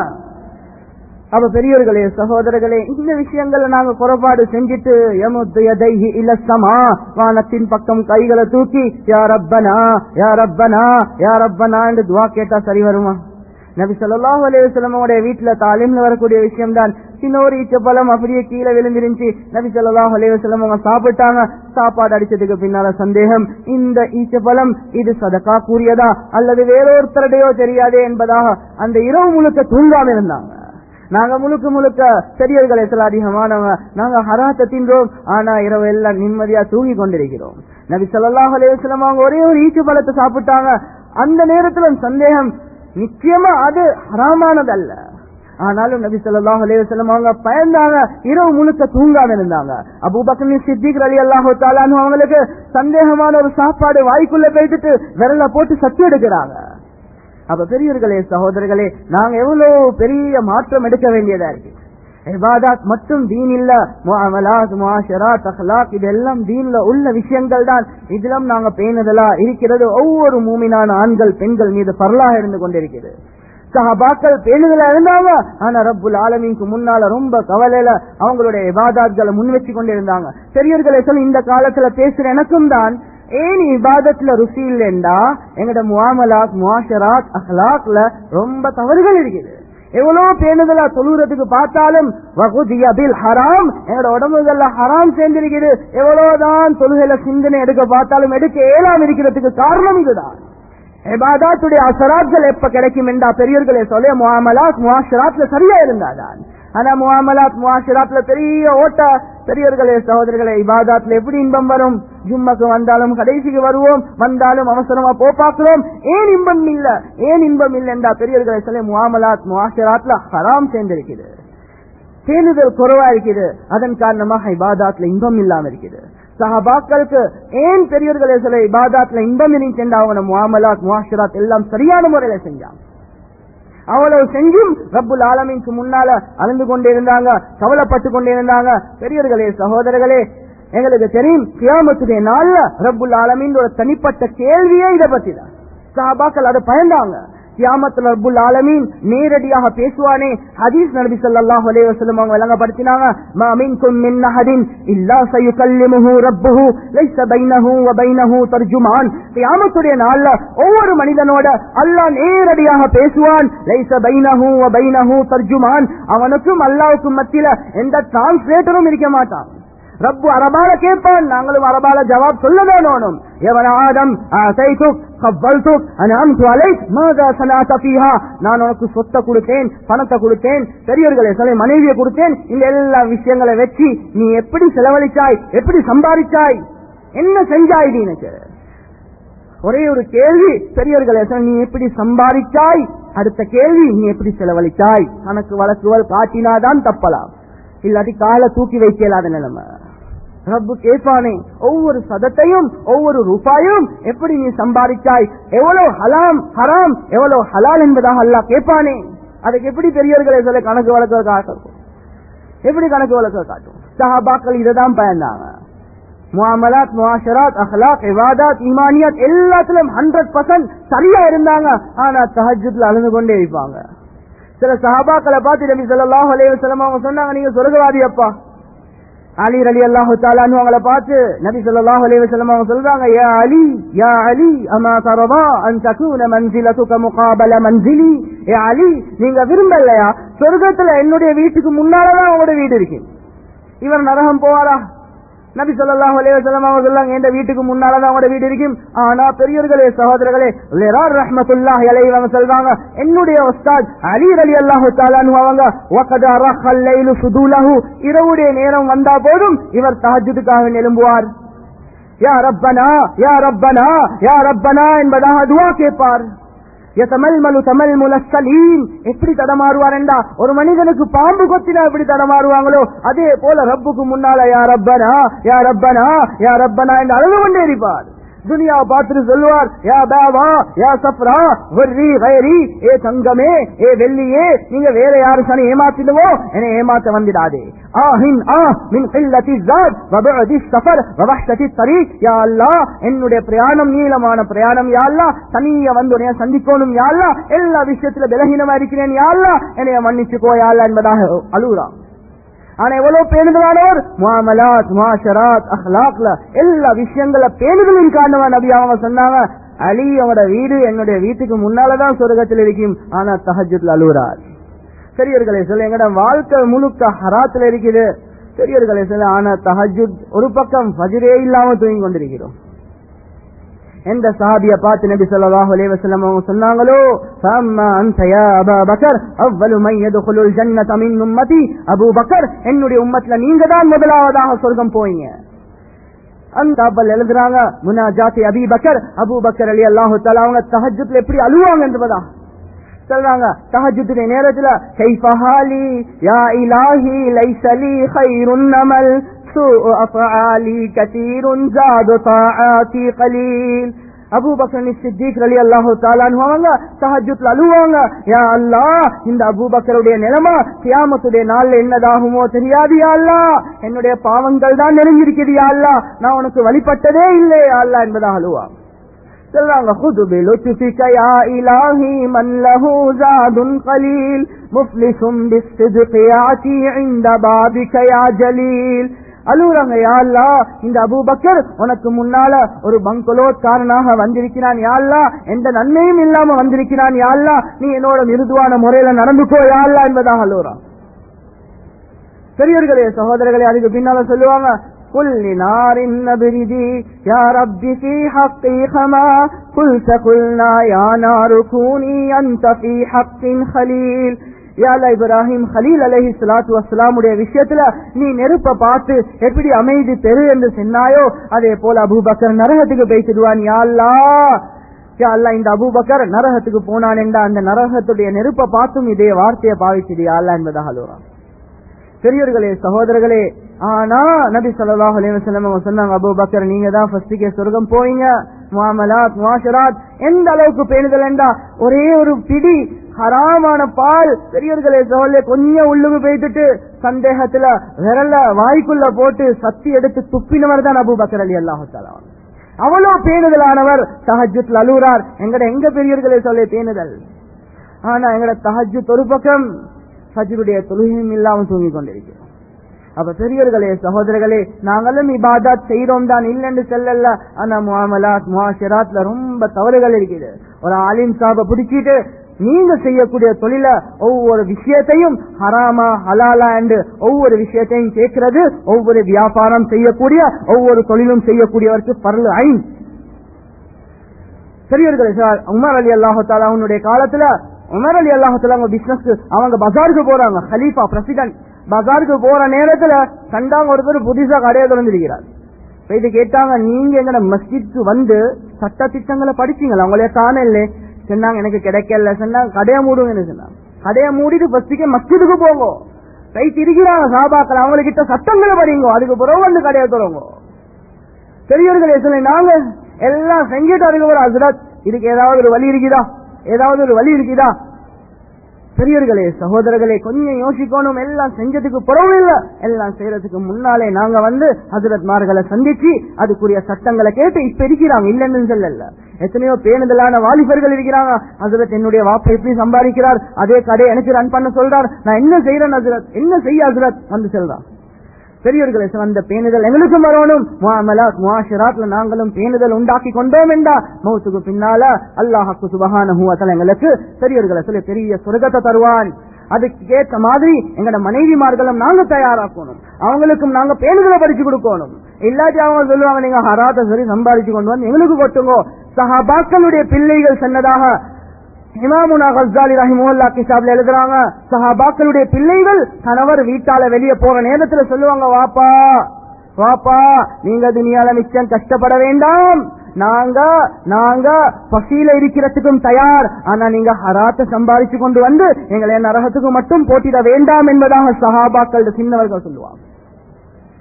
அப்ப பெரியவர்களே சகோதரர்களே இந்த விஷயங்களை நாங்க குறைபாடு செஞ்சுட்டு எமுத்து எதைஹி இலசமா வானத்தின் பக்கம் கைகளை தூக்கி யா ரப்பனா யா ரப்பனா யா ரப்பனா என்று துவா கேட்டா சரி வருமா நபி ஸல்லல்லாஹு அலைஹி வஸல்லம் உடைய வீட்டுல தாலிம்ல வரக்கூடிய விஷயம் தான் சின்ன ஒரு ஈச்சப்பழம் அப்படியே கீழே விழுந்திருந்துச்சு நபி ஸல்லல்லாஹு அலைஹி வஸல்லம் அவங்க சாப்பிட்டாங்க சாப்பாடு அடிச்சதுக்கு பின்னால சந்தேகம் இந்த ஈச்சப்பழம் இது சதக்கா கூறியதா அல்லது வேறொருத்தருடையோ தெரியாதே என்பதாக அந்த இரவு முழுக்க தூங்காம இருந்தாங்க நாங்க முழுக்க முழுக்க பெரியவர்கள் எத்தனை அதிகமானவங்க நாங்க ஹராத்த தின்றோம் ஆனா இரவு எல்லாம் நிம்மதியா தூங்கி கொண்டிருக்கிறோம் நபி ஸல்லல்லாஹு அலைஹி வஸல்லம் அவங்க ஒரே ஒரு ஈச்சு பழத்தை சாப்பிட்டாங்க அந்த நேரத்துல சந்தேகம் நிச்சயமா அது ஹராமானது அல்ல ஆனாலும் நபி ஸல்லல்லாஹு அலைஹி வஸல்லம் அவங்க பயந்தாங்க இரவு முழுக்க தூங்காம இருந்தாங்க அபூபக்கர் சித்திக் ரலி அல்லாஹு தஆலானு அவங்களுக்கு சந்தேகமான ஒரு சாப்பாடு வாய்க்குள்ள போயிட்டு விரல போட்டு சத்து எடுக்கிறாங்க அப்ப பெரியவர்களே சகோதரர்களே நாங்க எவ்வளவு பெரிய மாற்றம் எடுக்க வேண்டியதா இருக்கு இபாதாத் மட்டும் தீன் இல்ல முஅமலாத் முஆஷராத் அக்லாக் இதெல்லாம் தீன்ல உள்ள விஷயங்கள் தான் இதிலும் நாங்க பேணுதலா இருக்கிறது ஒவ்வொரு மூமினான ஆண்கள் பெண்கள் மீது பரலாக இருந்து கொண்டிருக்கிறது சஹாபாக்கள் பேணுதலா இருந்தாங்க ஆனா ரப்புல் ஆலமீனுக்கு முன்னால ரொம்ப கவலையில அவங்களுடைய இபாதாத்களை முன் வச்சு கொண்டிருந்தாங்க பெரியவர்களை சொல்லி இந்த காலத்துல பேசுற எனக்கும் தான் ஏன் இபாதத்துல ருசி இல்லைண்டா எங்கட முவாமலாத் முவாஷராத் அஹ்லாக்ல ரொம்ப தவறுகள் இருக்குது எவ்வளவு பேணுதலா தொழுறதுக்கு பார்த்தாலும் வகுதிய பில் ஹராம் எங்களோட உடம்புகள்ல ஹராம் சேர்ந்திருக்குது எவ்வளவுதான் தொழுகையில சிந்தனை எடுக்க பார்த்தாலும் எடுக்க இயலாம இருக்கிறதுக்கு காரணம் இதுதான் எபாதாத்துடைய அசராத்கள் எப்ப கிடைக்கும் என்றா பெரியவர்களே சொல்ல முகாமலாத் முவாஷராத்ல சரியா இருந்தாதான் ஆனா முகாமலாத் முவாஷராத்ல பெரிய ஓட்ட பெரியவர்களே சகோதரர்களே இபாதாத்ல எப்படி இன்பம் வரும் ஜும்மாக்கு வந்தாலும் கடைசிக்கு வருவோம் வந்தாலும் அவசரமா போ பார்க்கிறோம் ஏன் இன்பம் இல்ல ஏன் இன்பம் இல்ல என்றா பெரியவர்களே சொல்ல முகாமலாத் முவாஷராத்ல ஹராம் சேர்ந்திருக்கிறது பேணுதல் குறைவா இருக்குது அதன் காரணமாக இபாதாத்ல இன்பம் இல்லாம இருக்குது சஹாபாக்களுக்கு ஏன் பெரியவர்களே சொல்ல இபாதாத்ல இன்பம் இருந்துச்சு அவங்க முகாமலாத் முவாஷராத் எல்லாம் சரியான முறையில செஞ்சாங்க அவ்வளவு செஞ்சும் ரப்புல் ஆலமின்க்கு முன்னால அழுந்து கொண்டே இருந்தாங்க கவலைப்பட்டு கொண்டே இருந்தாங்க பெரியவர்களே சகோதரர்களே எங்களுக்கு தெரியும் கியாமத்துடைய நாள்ல ரப்புல் ஆலமின் ஒரு தனிப்பட்ட கேள்வியே இதை பத்தி தான் சஹாபாக்கள் அதை பயந்தாங்க கியாமத்துல ரப்புல் ஆலமீன் நேரடியாக பேசுவானே ஹதீஸ் நபி ஸல்லல்லாஹு அலைஹி வஸல்லம் அவங்க விளங்கப்படுத்தினாங்க மா மின்கும் மின் அஹதின் இல்லா சயுகல்லிமுஹு ரப்புஹு லைஸ பைனஹு வ பைனஹு தர்ஜுமான் கியாமத்துடைய நாள்ல ஒவ்வொரு மனிதனோட அல்லாஹ் நேரடியாக பேசுவான் லைஸ பைனஹு வ பைனஹு தர்ஜுமான் அவனுக்கும் அல்லாஹ்வுக்கும் மத்தியில எந்த டிரான்ஸ்லேட்டரும் இருக்க மாட்டான் ரப்பு அரபால கேட்பான் நாங்களும் அரபால ஜவாப் சொல்ல வேணும் எவன் ஆதம் ஆசைத்துக் கவ்வல்துக் அனாம்து அலைக் மாதா சனாத ஃபீஹா நான் உனக்கு சொத்தை கொடுத்தேன் பணத்தை கொடுத்தேன் பெரியவர்களை சொல்ல மனைவியை கொடுத்தேன் இந்த எல்லா விஷயங்களை வச்சு நீ எப்படி செலவழிச்சாய் எப்படி சம்பாதிச்சாய் என்ன செஞ்சாய் நீ எனக்கு ஒரே ஒரு கேள்வி பெரியவர்களை சொல்ல, நீ எப்படி சம்பாதிச்சாய் அடுத்த கேள்வி நீ எப்படி செலவழிச்சாய் கணக்கு வழக்குகள் காட்டினாதான் தப்பலாம் இல்லாட்டி காலை தூக்கி வைக்கலாத நிலைமை ரப்பு கேட்பானே ஒவ்வொரு சதத்தையும் ஒவ்வொரு ரூபாயும் எப்படி நீ சம்பாதிச்சாய் எவ்வளவு ஹலாம் ஹராம் எவ்வளவு ஹலால் என்பதாக அல்லாஹ் கேட்பானே அதுக்கு எப்படி பெரியவர்களை சொல்ல கணக்கு வழக்கு காட்டும் எப்படி கணக்கு வழக்கு காட்டும் சஹாபாக்கள் இதை தான் பயந்தாங்க முஆமலாத் முஆஷராத் அஹ்லாக் இபாதாத் ஈமானியாத் எல்லாத்திலும் ஹண்ட்ரட் பர்சன்ட் சரியா இருந்தாங்க ஆனா தஹஜ்ஜுத்ல அழுந்து கொண்டே இருப்பாங்க சில சஹாபாக்களை பார்த்து நபி ஸல்லல்லாஹு அலைஹி வஸல்லம் அவங்க சொன்னாங்க நீங்க சொர்க்கவாதி அப்பா அலி அலி அல்லாஹு தாலான்னு அவங்கள பார்த்து நபி ஸல்லல்லாஹு அலைஹி வஸல்லம் அவங்க சொல்றாங்க யா அலி யா அலி அமா தரதா அன் தகுன மன்சிலதுக முகாபல மன்சிலி யா அலி நீங்க விரும்பலையா சொர்க்கத்துல என்னுடைய வீட்டுக்கு முன்னாலதான் உங்களோட வீடு இருக்கு இவர் நரகம் போவாரா நபி ஸல்லல்லாஹு அலைஹி வஸல்லம் அவங்க சொல்லாங்க எந்த வீட்டுக்கு முன்னால தான் அவங்களோட வீடு இருக்கும் ஆனா பெரியவர்களே சகோதரர்களே லிரார் ரஹ்மத்துல்லாஹி அலைஹி அவங்க சொல்றாங்க என்னுடைய உஸ்தாத் அலி ரலியல்லாஹு தஆலா அன்ஹு அவங்க வகத ரஹல் லைலு சுதுலஹு இரவுடைய நேரம் வந்தா போதும் இவர் தஹஜ்ஜுதுக்காக எழும்புவார் யா ரப்பனா யா ரப்பனா யா ரப்பனா என்பதாக துஆ கேட்பார் யதமல்மலு தமல்முல சலீம் எப்படி தடமாறுவார் என்றா ஒரு மனிதனுக்கு பாம்பு கொத்தினா எப்படி தடமாறுவாங்களோ அதே போல ரப்புக்கு முன்னால யா ரப்பனா யா ரப்பனா யா ரப்பனா என்று அழுது கொண்டே இருப்பார் துனியா பார்த்துட்டு சொல்லுவார் யா பேவா யா சப்ரா வர்ரி கைரி ஏ தங்கமே ஏ வெள்ளியே நீங்க வேற யாரு சனி ஏமாத்திடுவோ என்னை ஏமாத்த வந்துடாதே ஆஹின் ஆ மின் கில்லத்தி ஜாத் வபஅதி சஃபர் வவஹ்ஷதி தரீக் யா அல்லாஹ் என்னுடைய பிரயாணம் நீளமான பிரயாணம் யா அல்லாஹ் தனியா வந்து உன்னை சந்திக்கணும் யா அல்லாஹ் எல்லா விஷயத்துல விலகினமா இருக்கிறேன் யா அல்லாஹ் என்னைய மன்னிச்சுக்கோ யா அல்லாஹ் என்பதாக அழுகுறான் ஆனா எவ்வளவு பேணுதலானவர் முஆமலாத் முஆஷராத் அஹ்லாக்ல எல்லா விஷயங்கள பேணுதலின் காரணமா நபி அவங்க சொன்னாங்க அலி அவங்களோட வீடு என்னுடைய வீட்டுக்கு முன்னாலதான் சொர்க்கத்தில் இருக்கும் ஆனா தஹஜுத்ல அழுகுறார் பெரியவர்களே சொல்ல எங்கட வாழ்க்கை முழுக்க ஹராத்துல இருக்குது பெரியவர்களே சொல்ல ஆனா தஹஜுத் ஒரு பக்கம் ஃபஜ்ரே இல்லாம தூங்கி கொண்டிருக்கிறோம் எந்த சஹாபிய பார்த்து நபி ஸல்லல்லாஹு அலைஹி வஸல்லம் அவங்க சொன்னாங்களோ ஃபம்மா அன்த யா அபா பக்கர் அவ்வலு மன் யதுகுலுல் ஜன்னத மின் உம்மதி அபூ பக்கர் என்னுடைய உம்மத்துல நீங்க தான் முதலாவதாக சொர்க்கம் போவீங்க அந்த அப்பல் எழுதுறாங்க முனாஜாத்தி Abi Bakr Abu Bakr Ali அல்லாஹு தஆலா அவங்க தஹஜ்ஜுத்ல எப்படி அழுவாங்க என்பதா சொல்றாங்க தஹஜ்ஜுடைய நேரத்துல கைஃபஹாலி யா இலாஹி லைஸலி கைருன் அமல் سوء أفعالي كثير زاد طاعاتي قليل அபு பக்கர் சித்திக் அலி அல்லாஹு தாலான்னு தஹஜுத்ல அழுவாங்க யா அல்லாஹ் இந்த அபு பக்கருடைய நிலைமை கியாமத்துடைய நாள்ல என்னதாகுமோ தெரியாது யா அல்லாஹ் என்னுடைய பாவங்கள் தான் நெருங்கிருக்குது யா அல்லாஹ் நான் உனக்கு வழிபட்டதே இல்லை யா அல்லாஹ் என்பதாக அழுவா சொல்றாங்க خذ بلطفك يا إلهي من له زاد قليل مفلس بالصدق يأتي عند بابك يا جليل அழுகுறாங்க யாழ்லா இந்த அபூபக்கர் உனக்கு முன்னால ஒரு பங்கலோத்காரனாக வந்திருக்கிறான் யாழ்லா எந்த நன்மையும் இல்லாம வந்திருக்கிறான் யாழ்லா நீ என்னோட மிருதுவான முறையில நடந்துக்கோ யாழ்லா என்பதாக அழுகுறான் பெரியவர்களே சகோதரர்களே அதுக்கு பின்னால சொல்லுவாங்க قل لنار نبردي يا رب في حقي خما قلت قلنا يا نار كوني أنت في حق خليل யாலா இப்ராஹிம் ஹலீல் அலஹி சலாத்து வசலாமுடைய விஷயத்துல நீ நெருப்ப பார்த்து எப்படி அமைதி பெரு என்று சொன்னாயோ அதே போல அபூபக்கர் நரகத்துக்கு பேசிடுவான் யாழ்லா அல்லா இந்த அபூபக்கர் நரகத்துக்கு போனான் என்றா அந்த நரகத்துடைய நெருப்ப பார்த்தும் இதே வார்த்தையை பாவிச்சது யாழ்லா என்பதாக அழுவான் பெரியவர்களே சகோதரர்களே ஆனா நபி ஸல்லல்லாஹு அலைஹி வஸல்லம் அவங்க சொன்னாங்க அபூபக்கர் நீங்க தான் ஃபர்ஸ்ட்க்கே சொர்க்கம் போவீங்க முஆமலாத் முஆஷராத் எந்த அளவுக்கு பேணுதல் என்றா ஒரே ஒரு பிடி ஹராமான பால் பெரியவர்களே சோழ கொஞ்சம் உள்ளுக்கு போயிட்டு சந்தேகத்துல விரல வாய்க்குள்ள போட்டு சத்தி எடுத்து துப்பினவர் தான் அபூபக்கர் அலி அல்லாஹு அவ்வளவு பேணுதலானவர் தஹஜுத் அலூரார் எங்கட எங்க பெரியவர்களே சொல்ல பேணுதல் ஆனா எங்கட தஹஜுத் ஒரு பக்கம் ஃபஜ்ருடைய தொழுகையும் இல்லாம தூங்கி கொண்டிருக்கிறோம் அப்ப பெரியவர்களே சகோதரர்களே நாங்களும் இபாதாத் செய்யறோம் தான் இல்லைன்னு செல்லல ஆனா முகாமலாத் முகாஷராத்ல ரொம்ப தவறுகள் இருக்குது ஒரு ஆலிம் சாப பிடிச்சிட்டு நீங்க செய்யக்கூடிய தொழில ஒவ்வொரு விஷயத்தையும் ஹராமா ஹலாலா என்று ஒவ்வொரு விஷயத்தையும் கேட்கிறது ஒவ்வொரு வியாபாரம் செய்யக்கூடிய ஒவ்வொரு தொழிலும் செய்யக்கூடியவருக்கு பரல் ஐன் பெரியவர்களே சார் உமர் அலி அல்லாஹால அவனுடைய காலத்துல உமர் அலி அல்லாஹால அவங்க பிசினஸ் அவங்க பஜாருக்கு போறாங்க ஹலீஃபா பிரசிடன்ட் பஜாருக்கு போற நேரத்துல கண்டாங்க ஒருத்தர் புதுசா கடையை திறந்திருக்கிறார் இது கேட்டாங்க நீங்க எங்கட மஸ்ஜித்க்கு வந்து சட்ட திட்டங்களை படிச்சீங்களா உங்களே காணல சொன்னாங்க எனக்கு கிடைக்கல சொன்னாங்க கடையை மூடுங்கன்னு சொன்னாங்க கடையை மூடிட்டு ஃபர்ஸ்டுக்கே மஸ்ஜிதுக்கு போங்க ரைட் இருக்கிறாங்க சாபாக்கள் அவங்ககிட்ட சட்டங்களை படிங்க அதுக்கு பிறகு வந்து கடையை தொடங்க பெரியவர்களே சொல்லி நாங்க எல்லாம் செஞ்சுட்டு அதுக்கு ஒரு அசுரத் இதுக்கு ஏதாவது ஒரு வழி இருக்குதா ஏதாவது ஒரு வழி இருக்குதா பெரியவர்களே சகோதரர்களே கொஞ்சம் யோசிக்கணும் எல்லாம் செஞ்சதுக்கு புறவு இல்ல எல்லாம் செய்யறதுக்கு முன்னாலே நாங்க வந்து ஹசரத்மார்களை சந்திச்சு அதுக்குரிய சட்டங்களை கேட்டு இப்ப இருக்கிறாங்க இல்லைன்னு சொல்லல எத்தனையோ பேணுதலான வாலிபர்கள் இருக்கிறாங்க ஹசரத் என்னுடைய வாப்பை எப்படி சம்பாதிக்கிறார் அதே கடை எனக்கு ரன் பண்ண சொல்றார் நான் என்ன செய்யறேன் ஹசரத் என்ன செய்ய ஹசரத் வந்து சொல்றான் பெரியவர்களை அந்த பேணுதல் எங்களுக்கும் வரணும் முஆமலாத் முஆஷராத்ல நாங்களும் பேணுதல் உண்டாக்கி கொண்டோம் என்றா மௌத்துக்கு பின்னால அல்லாஹுக்கு சுபஹானஹு வ தஆலா எங்களுக்கு பெரியவர்களை சொல்லி பெரிய சொர்க்கத்தை தருவான் அதுக்கு ஏற்ற மாதிரி எங்கட மனைவிமார்களும் நாங்க தயாராக்கணும் அவங்களுக்கும் நாங்க பேணுதலை படிச்சு கொடுக்கணும் இல்லாட்டி அவங்க சொல்லுவாங்க நீங்க ஹராத்த சரி சம்பாதிச்சு கொண்டு வந்து எங்களுக்கு கொட்டுங்க சஹாபாக்களுடைய பிள்ளைகள் சொன்னதாக இமாமுனா கஸ்தாலி ரஹிமுல்லா கிசாப்ல எழுதுறாங்க சஹாபாக்களுடைய பிள்ளைகள் கணவர் வீட்டால வெளியே போற நேரத்துல சொல்லுவாங்க வாப்பா வாப்பா நீங்க துணியால மிச்சம் கஷ்டப்பட வேண்டாம் நாங்க நாங்க பசியில இருக்கிறதுக்கும் தயார் ஆனா நீங்க ஹராத்த சம்பாதிச்சு கொண்டு வந்து எங்களை நரகத்துக்கு மட்டும் போட்டிட வேண்டாம் என்பதாக சஹாபாக்கள் சின்னவர்கள் சொல்லுவாங்க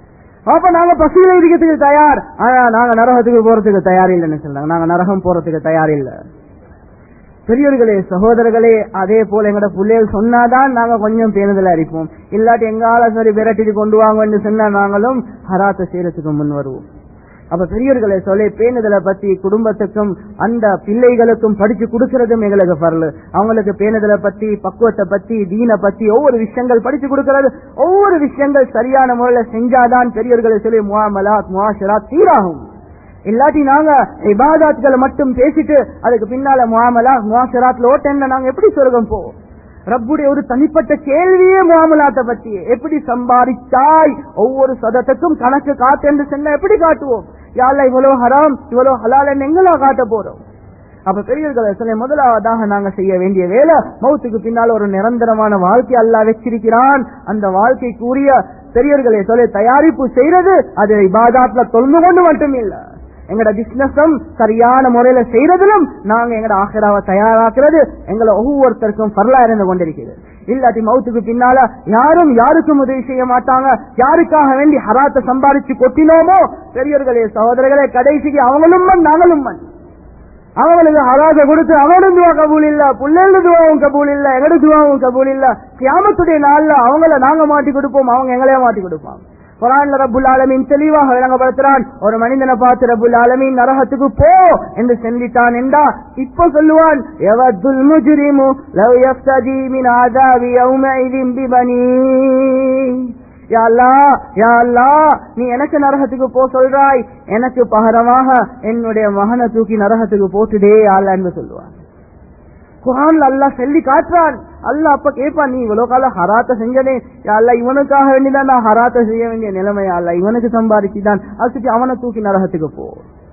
அப்ப நாங்க பசியில இருக்கிறதுக்கு தயார் ஆனா நாங்க நரகத்துக்கு போறதுக்கு தயார் இல்லைன்னு சொல்றாங்க நாங்க நரகம் போறதுக்கு தயார் இல்ல பெரியவர்களே சகோதரர்களே அதே போல எங்கட பிள்ளைகள் சொன்னாதான் நாங்க கொஞ்சம் பேணுதலா இருப்போம் இல்லாட்டி எங்கால சரி விரட்டிட்டு கொண்டு வாங்கன்னு சொன்னா நாங்களும் ஹராத்த செய்யறதுக்கு முன் வருவோம் அப்ப பெரியவர்களை சொல்லி பேணுதலை பத்தி குடும்பத்துக்கும் அந்த பிள்ளைகளுக்கும் படிச்சு கொடுக்கறதும் எங்களுக்கு பரலு அவங்களுக்கு பேணுதலை பத்தி பக்குவத்தை பத்தி தீனை பத்தி ஒவ்வொரு விஷயங்கள் படிச்சு கொடுக்கறது ஒவ்வொரு விஷயங்கள் சரியான முறையில செஞ்சாதான் பெரியவர்களை சொல்லி முகாமலா முகாஷரா தீராகும் இல்லாட்டி நாங்க இபாதாத்களை மட்டும் பேசிட்டு அதுக்கு பின்னால முகாமலா முகாஷராத்ல ஓட்டேன்னா நாங்க எப்படி சொர்க்கம் போவோம் ரப்புடைய ஒரு தனிப்பட்ட கேள்வியே முகாமலாத்தை பத்தி எப்படி சம்பாதிச்சாய் ஒவ்வொரு சதத்துக்கும் கணக்கு காட்டு என்று சொன்ன எப்படி காட்டுவோம் யாழ்ல இவ்வளவு ஹராம் இவ்வளவு ஹலால் எங்களா காட்ட போறோம் அப்ப பெரியவர்களை சொல்ல முதலாவதாக நாங்க செய்ய வேண்டிய வேலை மௌத்துக்கு பின்னால் ஒரு நிரந்தரமான வாழ்க்கை அல்லா வச்சிருக்கிறான் அந்த வாழ்க்கைக்குரிய பெரியவர்களை சொல்ல தயாரிப்பு செய்யறது அது இபாதாத்ல தொழுந்து கொண்டு மட்டும் இல்ல எங்கட பிசினஸும் சரியான முறையில செய்யறதிலும் நாங்க எங்கட ஆசிராவை தயாராக்குறது எங்களை ஒவ்வொருத்தருக்கும் பரலா இருந்து கொண்டிருக்கிறது இல்லாட்டி மவுத்துக்கு பின்னால யாரும் யாருக்கும் உதவி செய்ய மாட்டாங்க யாருக்காக வேண்டி ஹராத்தை சம்பாதிச்சு கொட்டினோமோ பெரியவர்களே சகோதரர்களே கடைசிக்கு அவங்களும் மண் நாங்களும் மண் அவங்களுக்கு ஹராச கொடுத்து அவனும் துவா கபூல் இல்ல புள்ளேடு துவாவும் கபூல் இல்ல எங்கட துவாவும் கபூல் இல்ல கியாமத்துடைய நாள்ல அவங்கள நாங்க மாட்டி கொடுப்போம் அவங்க எங்களையே மாட்டி கொடுப்பாங்க குரான்ல ரப்புல் ஆலமீன் தெளிவாக விளங்கப்படுத்துறான் ஒரு மனிதனை பார்த்து ரப்புல் ஆலமீன் நரகத்துக்கு போ என்று சென்றிட்டான் என்றா இப்ப சொல்லுவான் எவத்துல் முஜ்ரிமு லவ் யஃப்ததி மின் ஆதாபி யௌமைதின் பிபனி யா அல்லாஹ், யா அல்லாஹ், நீ எனக்கு நரகத்துக்கு போ சொல்றாய் எனக்கு பகரமாக என்னுடைய மகனை தூக்கி நரகத்துக்கு போட்டுடே அல்ல என்று சொல்லுவான் குரான்ல அல்லாஹ் சொல்லி காட்டுறான் அல்லாஹ் அப்ப கேட்பான் நீ இவ்வளவு காலம் ஹராத்த செஞ்சனே யா அல்லாஹ் இவனுக்காக வேண்டிதான் நான் ஹராத்த செய்ய வேண்டிய நிலைமை அல்ல இவனுக்கு சம்பாதிச்சுதான் அதுக்கு அவனை தூக்கி நரகத்துக்கு போ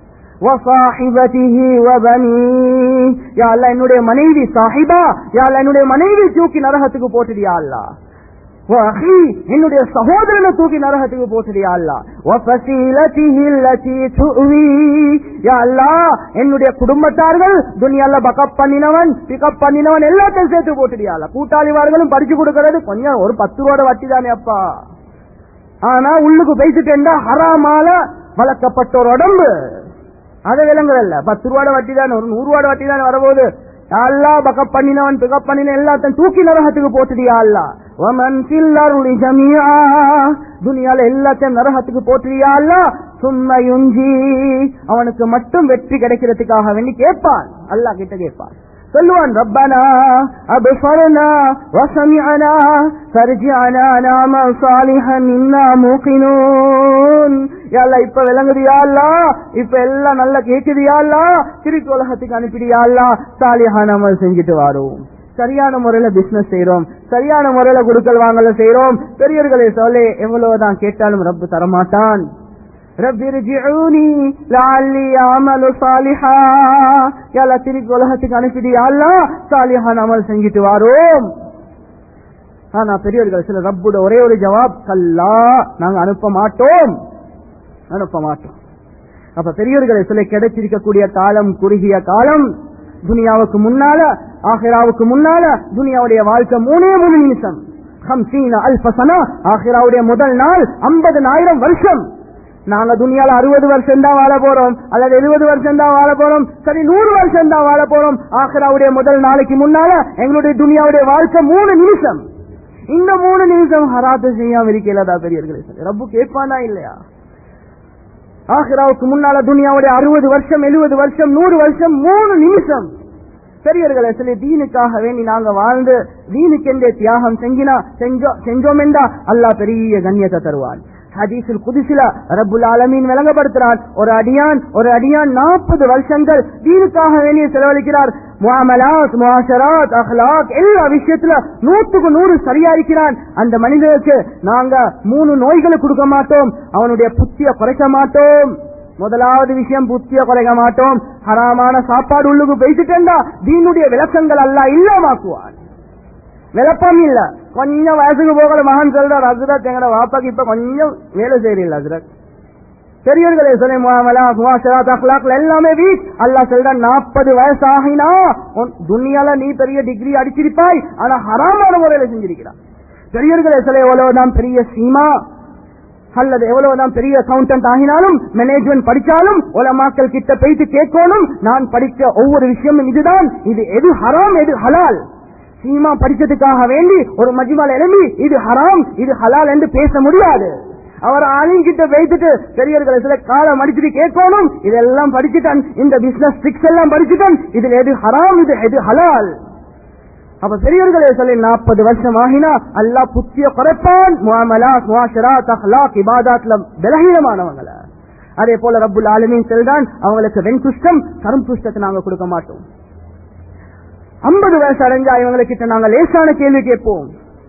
وصاحبته وبنيه யா அல்லாஹ் என்னுடைய மனைவி சாஹிபா யா அல்லாஹ் என்னுடைய மனைவி தூக்கி நரகத்துக்கு போட்டுடியா அல்லாஹ் وأخي என்னுடைய சகோதரனை தூக்கி நரகத்துக்கு போட்டுடியா அல்லா وفصيلته التي تؤوي யா அல்லாஹ் என்னுடைய குடும்பத்தார்கள் துனியால பக்கப் பண்ணினவன் பிக்கப் பண்ணினவன் எல்லாத்தையும் சேர்த்து போட்டுடியா அல்லா கூட்டாளிவார்களும் படிச்சு கொடுக்கறது கொஞ்சம் ஒரு பத்து ரூபாட வட்டி தானே அப்பா ஆனா உள்ளுக்கு பேசிட்டேன்டா ஹராமால வளர்க்கப்பட்ட ஒரு உடம்பு அதை விளங்குறல்ல பத்து ரூபாட வட்டி தானே ஒரு நூறு ரூபாட வட்டி தானே வரபோது அல்லா பக்கப் பண்ணினவன் பிக்கப் பண்ணின எல்லாத்தையும் தூக்கி நரகத்துக்கு போட்டுடியா அல்லா ومن في الأرض جميعا துனியால எல்லாத்தையும் நரகத்துக்கு போட்டுறியா அல்லா சும்மா யுஞ்சி அவனுக்கு மட்டும் வெற்றி கிடைக்கிறதுக்காக வேண்டி கேட்பான் அல்லாஹ் கிட்ட கேட்பான் சொல்லுவான் ரப்பனா அபசரனா வசமிஅனா ஃபர்ஜிஅனா நாம சாலிஹன் இன்னா மூகினூன் யாழ்லா இப்ப விளங்குது யாழ்லா இப்ப எல்லாம் நல்லா கேக்குது யாழ்லா திருப்பி உலகத்துக்கு அனுப்பிடு யாழ்லா சாலிஹான் அமல் செஞ்சுட்டு வரோம் சரியான முறையில பிசினஸ் செய்யறோம் சரியான முறையில குடுக்கல் வாங்கல செய்யறோம் பெரியவர்களை சொல்ல எவ்வளவுதான் கேட்டாலும் ரப்பு தரமாட்டான் ரப்பி ரிஜிஊனி லஅல்லி அமலு சாலிஹா யால திருப்பி உலகத்துக்கு அனுப்பிடு யாழ்லா சாலிஹான் அமல் செஞ்சுட்டு வரோம் ஆனா பெரியவர்கள் சில ரப்புட ஒரே ஒரு ஜவாப் கல்லா நாங்க அனுப்ப மாட்டோம் அனுப்ப மாட்டோம் அப்ப பெரியவர்களை சில கிடைச்சிருக்கக்கூடிய காலம் குறுகிய காலம் துனியாவுக்கு முன்னால ஆஹிராவுக்கு முன்னால துனியாவுடைய வாழ்க்கை மூணே மூணு நிமிஷம் ஹம்சீன அல்பசனா ஆஹிராவுடைய முதல் நாள் ஐம்பதனாயிரம் வருஷம் நாங்க துனியால அறுபது வருஷம் தான் வாழ போறோம் அல்லது எழுபது வருஷம் தான் வாழ போறோம் சரி நூறு வருஷம் தான் வாழ போறோம் ஆஹிராவுடைய முதல் நாளைக்கு முன்னால எங்களுடைய துனியாவுடைய வாழ்க்கை மூணு நிமிஷம் இந்த மூணு நிமிஷம் ஹராத்து செய்யாம இருக்கலதா பெரியவர்களே ரப்பு கேட்பானா இல்லையா ஆஹிராவுக்கு முன்னால துனியாவுடைய அறுபது வருஷம் எழுபது வருஷம் நூறு வருஷம் மூணு நிமிஷம் பெரியவர்களை சொல்லி தீனுக்காக வேண்டி நாங்க வாழ்ந்து தீனுக்கென்றே தியாகம் செஞ்சினா செஞ்சோம் செஞ்சோம் என்றா அல்லாஹ் பெரிய கண்ணியத்தை தருவான் ஹதீஸில் குதிசில ரப்புல் ஆலமீன் விளங்கப்படுத்துறான் ஒரு அடியான் ஒரு அடியான் நாற்பது வருஷங்கள் தீனுக்காக வேண்டிய செலவழிக்கிறார் முஆமலாத் முஆஷராத் அஹ்லாக் எல்லா விஷயத்துல நூத்துக்கு நூறு சரியா இருக்கிறான் அந்த மனிதனுக்கு நாங்க மூணு நோய்களை கொடுக்க மாட்டோம் அவனுடைய புத்திய குறைக்க மாட்டோம் முதலாவது விஷயம் புத்திய குறைக்க மாட்டோம் ஹராமான சாப்பாடு உள்ளுக்கு பேசிட்டா தீனுடைய விளக்கங்கள் அல்ல இல்லாமாக்குவான் விளப்பம் இல்ல கொஞ்சம் வயசுக்கு போகல மகன் சொல்றார் ஹசரத் எங்கட வாப்பாக்கு இப்ப கொஞ்சம் வேலை செய்யறீங்க ஹசரத் பெரியவர்களே சொல்லி முகாமலா முகாசராத் அஹ்லாக்ல எல்லாமே வீக் அல்லாஹ் சொல்றான் நாற்பது வயசு ஆகினா உன் துனியால நீ பெரிய டிகிரி அடிச்சிருப்பாய் ஆனா ஹராமான முறையில செஞ்சிருக்கிறான் பெரியவர்களே சொல்ல எவ்வளவுதான் பெரிய சீமா அல்லது எவ்வளவுதான் பெரிய அக்கௌண்டன்ட் ஆகினாலும் மேனேஜ்மெண்ட் படிச்சாலும் உலமாக்கள் கிட்ட போயிட்டு கேட்கணும் நான் படிச்ச ஒவ்வொரு விஷயமும் இதுதான் இது எது ஹராம் எது ஹலால் சீமா படிச்சதுக்காக வேண்டி ஒரு மஜ்மால எழும்பி இது ஹராம் இது ஹலால் என்று பேச முடியாது அவர் ஆளும் கிட்ட வைத்துட்டு பெரியவர்களை சில காலம் அடிச்சுட்டு கேட்கணும் இதெல்லாம் படிச்சுட்டான் இந்த பிசினஸ் ட்ரிக்ஸ் எல்லாம் படிச்சுட்டான் இதுல எது ஹராம் இது எது ஹலால் அப்ப பெரியவர்களே சொல்லி நாற்பது வருஷம் ஆகினா அல்லாஹ் புத்திய குறைப்பான் முஆமலா முஆஷரா தஹ்லாக் இபாதாத்ல பலகீனமானவங்கள அதே போல ரப்புல் ஆலமீன் செல்தான் அவங்களுக்கு வெண்குஷ்டம் கரும் குஷ்டத்தை நாங்க கொடுக்க மாட்டோம் ஐம்பது வயசு அடைஞ்சா இவங்களுக்கு நாங்க லேசான கேள்வி கேட்போம்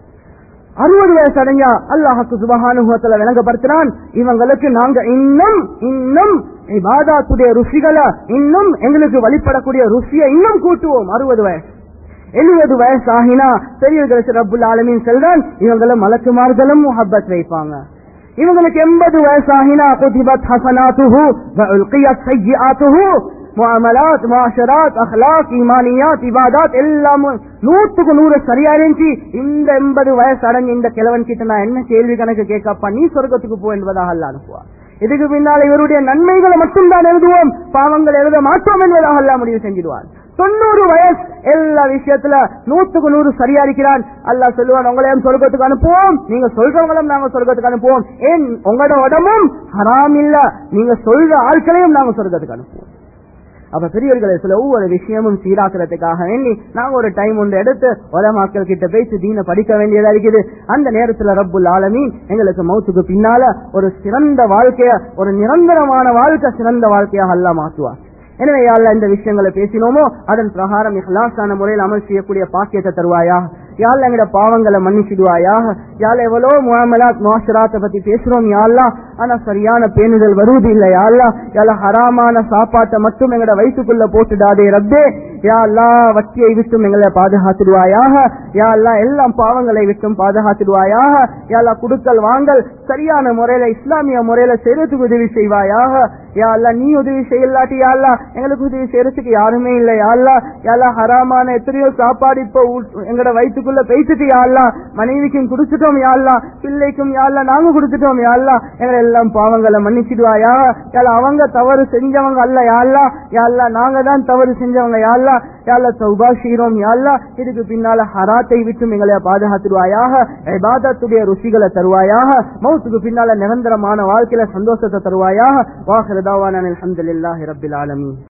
அறுபது வயசு அடைஞ்சா அல்லாஹுக்கு சுபகானுகத்துல விளங்கப்படுத்தினான் இவங்களுக்கு நாங்க இன்னும் இன்னும் இபாதாத்துடைய ருசிகளை இன்னும் எங்களுக்கு வழிபடக்கூடிய ருசியை இன்னும் கூட்டுவோம் அறுபது வயசு எழுபது வயசு ஆகினா பெரியவர்களுக்கு ரப்புல் ஆலமீன் செல்தான் இவங்களும் மலக்குமார்களும் முஹப்பத் வைப்பாங்க இவங்களுக்கு எண்பது வயசு ஆகினா குதிபத் ஹசனாத்துஹு வஉல்கியத் சய்யிஆத்துஹு முஅமலாத் முஆஷராத் அஹ்லாக் ஈமானியாத் இபாதாத் எல்லாம் நூத்துக்கு நூறு சரியா இருந்துச்சு இந்த எண்பது வயசு அடைஞ்சு இந்த கிழவன் கிட்ட நான் என்ன கேள்வி கணக்கு கேட்கப்பா நீ சொர்க்கத்துக்கு போ என்பதாக அல்ல அனுப்புவா இதுக்கு பின்னால் இவருடைய நன்மைகளை மட்டும்தான் எழுதுவோம் பாவங்கள் எழுத மாட்டோம் என்பதாக அல்ல முடிவு செஞ்சிடுவான் தொண்ணூறு வயசு எல்லா விஷயத்துல நூத்துக்கு நூறு சரியா இருக்கிறான் அல்லாஹ் சொல்லுவான் உங்களையும் சொர்க்கத்துக்கு அனுப்புவோம் நீங்க சொல்றவங்களும் நாங்க சொர்க்கத்துக்கு அனுப்புவோம் ஏன் உங்களோட உடம்பும் ஹராம் இல்ல நீங்க சொல்ற ஆட்களையும் நாங்க சொர்க்கத்துக்கு அனுப்புவோம் அப்ப பெரியவர்களை சில ஒவ்வொரு விஷயமும் சீராக்குறதுக்காக வேண்டி நாங்க ஒரு டைம் ஒன்று எடுத்து உலமாக்கள் கிட்ட பேசி தீன படிக்க வேண்டியதா இருக்குது அந்த நேரத்துல ரப்புல் ஆலமீன் எங்களுக்கு மௌத்துக்கு பின்னால ஒரு சிறந்த வாழ்க்கைய ஒரு நிரந்தரமான வாழ்க்கை சிறந்த வாழ்க்கையாக அல்ல மாற்றுவார் எனவே யாழ்ல இந்த விஷயங்களை பேசினோமோ அதன் பிரகாரம் இஹ்லாஸான முறையில் அமல் செய்யக்கூடிய பாக்கியத்தை தருவாயா யாழ் எங்கட பாவங்களை மன்னிச்சிடுவாயா யாழ் எவ்வளவு முகாமலாத் மோஷராத்தை பத்தி பேசுறோம் யாழ்லா ஆனா சரியான பேணுதல் வருவது இல்லை யாழ்லா யாழ ஹராமான சாப்பாட்டை மட்டும் எங்கட வயிற்றுக்குள்ள போட்டுடாதே ரப்பே யாழ்லா வட்டியை விட்டும் எங்களை பாதுகாத்துடுவாயாக யாழ்லா எல்லாம் பாவங்களை விட்டும் பாதுகாத்துடுவாயாக யாழ்லா குடுக்கல் வாங்கல் சரியான முறையில இஸ்லாமிய முறையில செய்யறதுக்கு உதவி செய்வாயாக யாழ்லா நீ உதவி செய்யலாட்டி யாழ்லா எங்களுக்கு உதவி செய்யறதுக்கு யாருமே இல்லை யாழ்லா யாழ்லா ஹராமான எத்தனையோ சாப்பாடு இப்போ உள்- எங்கட வயிற்றுக்குள்ள பேசிட்டு யாழ்லா மனைவிக்கும் குடுத்துட்டோம் யாழ்லா பிள்ளைக்கும் யாழ்லா நாங்க குடுத்துட்டோம் யாழ்லா எங்களை எல்லாம் பாவங்களை மன்னிச்சிடுவாயா யாழ்லா அவங்க தவறு செஞ்சவங்க அல்ல யாழ்லா யாழ்லா நாங்க தான் தவறு செஞ்சவங்க யாழ்லா யாழ்லா சௌபா செய்றோம் யாழ்லா இதுக்கு பின்னால ஹராத்தை விட்டும் எங்களை பாதுகாத்துடுவாயாக இபாதத்துடைய ருசிகளை தருவாயாக மௌத்துக்கு பின்னால நிரந்தரமான வாழ்க்கையில சந்தோஷத்தை தருவாயாக வாஹிரதாவான அல்ஹம்துலில்லாஹி ரப்பில் ஆலமீன்